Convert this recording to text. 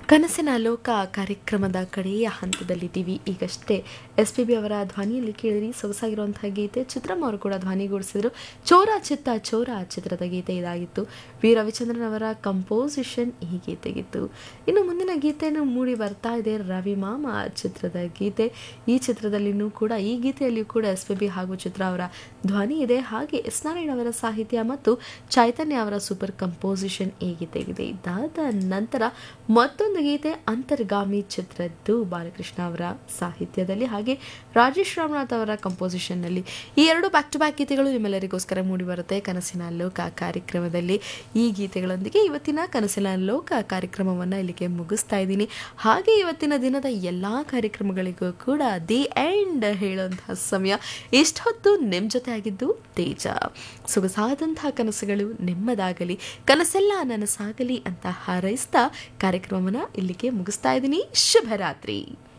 ಕನಸಿನ ಲೋಕ ಕಾರ್ಯಕ್ರಮದ ಕಡೆಯ ಹಂತದಲ್ಲಿದ್ದೀವಿ ಈಗಷ್ಟೇ ಎಸ್ ಪಿ ಬಿ ಅವರ ಧ್ವನಿಯಲ್ಲಿ ಕೇಳಿರಿ ಸೊಗಸಾಗಿರುವಂತಹ ಗೀತೆ ಚಿತ್ರಮ್ಮ ಅವರು ಕೂಡ ಧ್ವನಿಗೂಡಿಸಿದ್ರು ಚೋರ ಚಿತ್ತ ಚೋರ ಚಿತ್ರದ ಗೀತೆ ಇದಾಗಿತ್ತು ವಿ ರವಿಚಂದ್ರನ್ ಅವರ ಕಂಪೋಸಿಷನ್ ಈ ಗೀತೆಗಿತ್ತು ಇನ್ನು ಮುಂದಿನ ಗೀತೆಯನ್ನು ಮೂಡಿ ಬರ್ತಾ ಇದೆ ರವಿ ಮಾಮ ಚಿತ್ರದ ಗೀತೆ ಈ ಚಿತ್ರದಲ್ಲಿನೂ ಕೂಡ ಈ ಗೀತೆಯಲ್ಲಿಯೂ ಕೂಡ ಎಸ್ ಪಿ ಬಿ ಹಾಗೂ ಚಿತ್ರ ಅವರ ಧ್ವನಿ ಇದೆ ಹಾಗೆ ಎಸ್ ನಾರಾಯಣ್ ಅವರ ಸಾಹಿತ್ಯ ಮತ್ತು ಚೈತನ್ಯ ಅವರ ಸೂಪರ್ ಕಂಪೋಸಿಷನ್ ಈ ಗೀತೆಗಿದೆ ಇದಾದ ನಂತರ ಮತ್ತೊಂದು ಗೀತೆ ಅಂತರ್ಗಾಮಿ ಚಿತ್ರದ್ದು ಬಾಲಕೃಷ್ಣ ಅವರ ಸಾಹಿತ್ಯದಲ್ಲಿ ಹಾಗೆ ರಾಜೇಶ್ ರಾಮನಾಥ್ ಅವರ ಕಂಪೋಸಿಷನ್ನಲ್ಲಿ ಈ ಎರಡು ಬ್ಯಾಕ್ ಟು ಬ್ಯಾಕ್ ಗೀತೆಗಳು ನಿಮ್ಮೆಲ್ಲರಿಗೋಸ್ಕರ ಮೂಡಿ ಬರುತ್ತೆ ಕನಸಿನ ಲೋಕ ಕಾರ್ಯಕ್ರಮದಲ್ಲಿ ಈ ಗೀತೆಗಳೊಂದಿಗೆ ಇವತ್ತಿನ ಕನಸಿನ ಲೋಕ ಕಾರ್ಯಕ್ರಮವನ್ನು ಇಲ್ಲಿಗೆ ಮುಗಿಸ್ತಾ ಇದ್ದೀನಿ ಹಾಗೆ ಇವತ್ತಿನ ದಿನದ ಎಲ್ಲ ಕಾರ್ಯಕ್ರಮಗಳಿಗೂ ಕೂಡ ದಿ ಎಂಡ್ ಹೇಳುವಂತಹ ಸಮಯ ಇಷ್ಟೊತ್ತು ನಿಮ್ಮ ಜೊತೆ ಆಗಿದ್ದು ತೇಜ ಸೊಗಸಾದಂತಹ ಕನಸುಗಳು ನಿಮ್ಮದಾಗಲಿ ಕನಸೆಲ್ಲ ನನಸಾಗಲಿ ಅಂತ ಹಾರೈಸ್ತಾ ಕಾರ್ಯಕ್ರಮವನ್ನು ಇಲ್ಲಿಗೆ ಮುಗಿಸ್ತಾ ಇದ್ದೀನಿ ಶುಭರಾತ್ರಿ